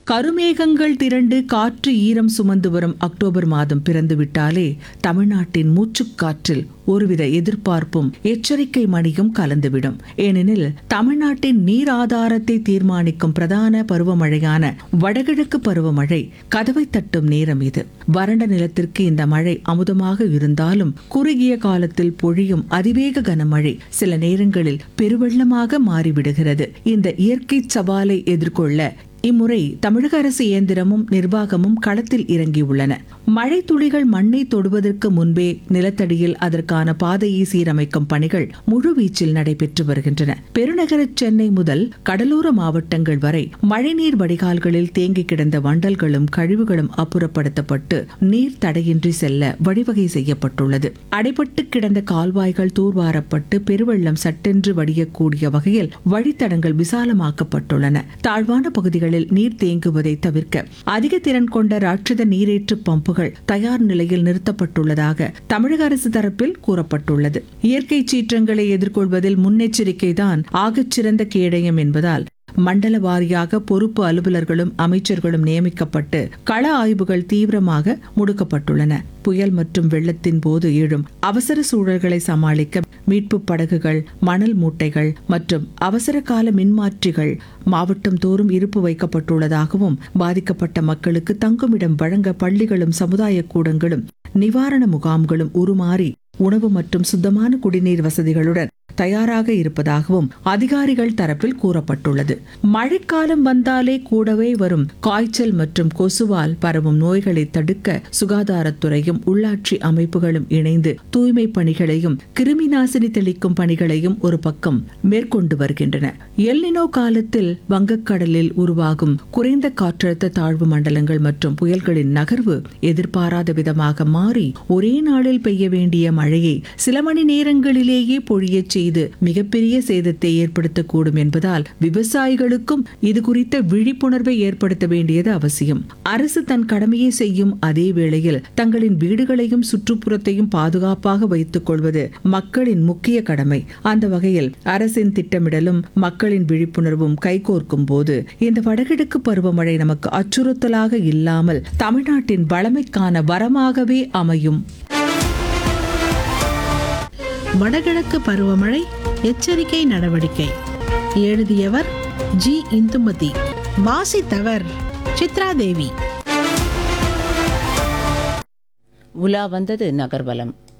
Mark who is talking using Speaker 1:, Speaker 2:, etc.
Speaker 1: கருமேகங்கள் திரண்டு காற்று ஈரம் சுமந்து வரும் அக்டோபர் மாதம் பிறந்து விட்டாலே தமிழ்நாட்டின் மூச்சுக்காற்றில் ஒருவித எதிர்பார்ப்பும் எச்சரிக்கை மணியும் கலந்துவிடும் ஏனெனில் தமிழ்நாட்டின் நீர் ஆதாரத்தை தீர்மானிக்கும் பிரதான பருவமழையான வடகிழக்கு பருவமழை கதவை தட்டும் நேரம் இது வறண்ட நிலத்திற்கு இந்த மழை அமுதமாக இருந்தாலும் குறுகிய காலத்தில் பொழியும் அதிவேக கனமழை சில நேரங்களில் பெருவெள்ளமாக மாறிவிடுகிறது இந்த இயற்கை சவாலை எதிர்கொள்ள இம்முறை தமிழக அரசு இயந்திரமும் நிர்வாகமும் களத்தில் இறங்கியுள்ளன மழை துளிகள் மண்ணை தொடுவதற்கு முன்பே நிலத்தடியில் அதற்கான பாதையை சீரமைக்கும் பணிகள் முழுவீச்சில் நடைபெற்று வருகின்றன பெருநகர சென்னை முதல் கடலோர மாவட்டங்கள் வரை மழைநீர் வடிகால்களில் தேங்கி கிடந்த வண்டல்களும் கழிவுகளும் அப்புறப்படுத்தப்பட்டு நீர் தடையின்றி செல்ல வழிவகை செய்யப்பட்டுள்ளது அடைபட்டு கிடந்த கால்வாய்கள் தூர்வாரப்பட்டு பெருவெள்ளம் சட்டென்று வடியக்கூடிய வகையில் வழித்தடங்கள் விசாலமாக்கப்பட்டுள்ளன தாழ்வான பகுதிகளில் நீர் தேங்குவதை தவிர்க்க அதிக திறன் கொண்ட ராட்சத நீரேற்று பம்புகள் தயார் நிலையில் நிறுத்தப்பட்டுள்ளதாக தமிழக அரசு தரப்பில் கூறப்பட்டுள்ளது இயற்கை சீற்றங்களை எதிர்கொள்வதில் முன்னெச்சரிக்கை தான் ஆகச்சிறந்த கேடயம் என்பதால் மண்டல வாரியாக பொறுப்பு அலுவலர்களும் அமைச்சர்களும் நியமிக்கப்பட்டு கள ஆய்வுகள் தீவிரமாக முடுக்கப்பட்டுள்ளன புயல் மற்றும் வெள்ளத்தின் போது எழும் அவசர சூழல்களை சமாளிக்க மீட்பு படகுகள் மணல் மூட்டைகள் மற்றும் அவசர கால மின்மாற்றிகள் மாவட்டம் தோறும் இருப்பு வைக்கப்பட்டுள்ளதாகவும் பாதிக்கப்பட்ட மக்களுக்கு தங்குமிடம் வழங்க பள்ளிகளும் சமுதாய கூடங்களும் நிவாரண முகாம்களும் உருமாறி உணவு மற்றும் சுத்தமான குடிநீர் வசதிகளுடன் தயாராக இருப்பதாகவும் அதிகாரிகள் தரப்பில் கூறப்பட்டுள்ளது மழைக்காலம் வந்தாலே கூடவே வரும் காய்ச்சல் மற்றும் கொசுவால் பரவும் நோய்களை தடுக்க சுகாதாரத்துறையும் உள்ளாட்சி அமைப்புகளும் இணைந்து தூய்மை பணிகளையும் கிருமி நாசினி தெளிக்கும் பணிகளையும் ஒரு பக்கம் மேற்கொண்டு வருகின்றன எல்னினோ காலத்தில் வங்கக்கடலில் உருவாகும் குறைந்த காற்றழுத்த தாழ்வு மண்டலங்கள் மற்றும் புயல்களின் நகர்வு எதிர்பாராத விதமாக மாறி ஒரே நாளில் பெய்ய வேண்டிய மழையை சில மணி நேரங்களிலேயே பொழியச் செய்து மிகப்பெரிய சேதத்தை ஏற்படுத்தக்கூடும் என்பதால் விவசாயிகளுக்கும் இது குறித்த விழிப்புணர்வை ஏற்படுத்த வேண்டியது அவசியம் அரசு தன் கடமையை செய்யும் அதே வேளையில் தங்களின் வீடுகளையும் சுற்றுப்புறத்தையும் பாதுகாப்பாக வைத்துக் கொள்வது மக்களின் முக்கிய கடமை அந்த வகையில் அரசின் திட்டமிடலும் மக்களின் விழிப்புணர்வும் கைகோர்க்கும் போது இந்த வடகிழக்கு பருவமழை நமக்கு அச்சுறுத்தலாக இல்லாமல் தமிழ்நாட்டின் வளமைக்கான வரமாகவே அமையும்
Speaker 2: வடகிழக்கு பருவமழை எச்சரிக்கை நடவடிக்கை எழுதியவர் ஜி இந்துமதி வாசித்தவர் சித்ரா தேவி
Speaker 3: உலா வந்தது நகர்வலம்